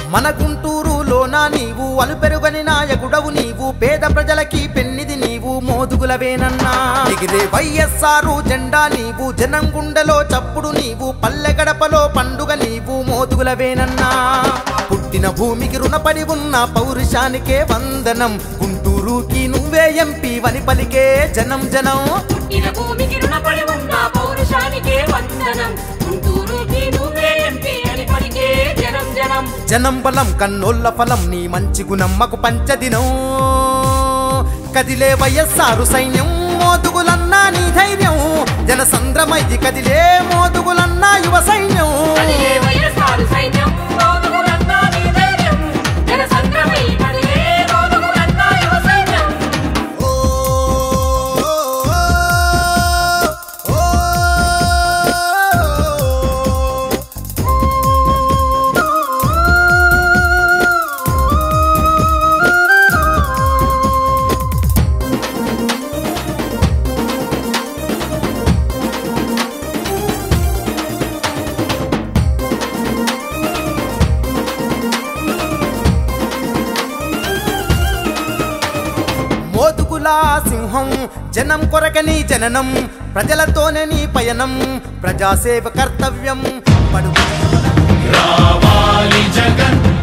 మన గుంటూరులోన నీవు అలుపెరుగని నాయకుడవు నీవు పేద ప్రజలకి పెన్నిది నీవు మోదుగులవేనన్నా ఎగిరే వైఎస్ఆర్ జెండా నీవు జనం గుండెలో చప్పుడు నీవు పల్లె గడపలో పండుగ నీవు మోదుగులవేనన్నా పుట్టిన భూమికి రుణపడి ఉన్న పౌరుషానికే వందనం గుంటూరుకి నువ్వే ఎంపీ వని పలికే జనం జనం పుట్టిన భూమికి రుణపడి ఉన్న పౌరుషానికే వందనం గుంటూరుకి నువ్వే ఎంపీ అని పలికే జనం జనం జనం బలం కన్నోళ్ళ ఫలం నీ మంచి గుణం మకు పంచదినం కదిలే వయస్సారు సైన్యం మోదుగులన్నా నీ ధైర్యం జన సంద్రమయ్యి కదిలే మోదుగులన్నా యువ సైన్యం కదిలే వైఎస్ఆర్ సైన్యం మోదుగులన్నా నీ ధైర్యం జన సంగ్రమై కదిలే మోదుగులన్నా యువ సైన్యం ఓ, ఓ, ఓ, ఓ. మోదుగులా సింహం జనం కొరకని జననం ప్రజలతోనే నీ పయనం ప్రజాసేవ కర్తవ్యం పడుగు రావాలి జగన్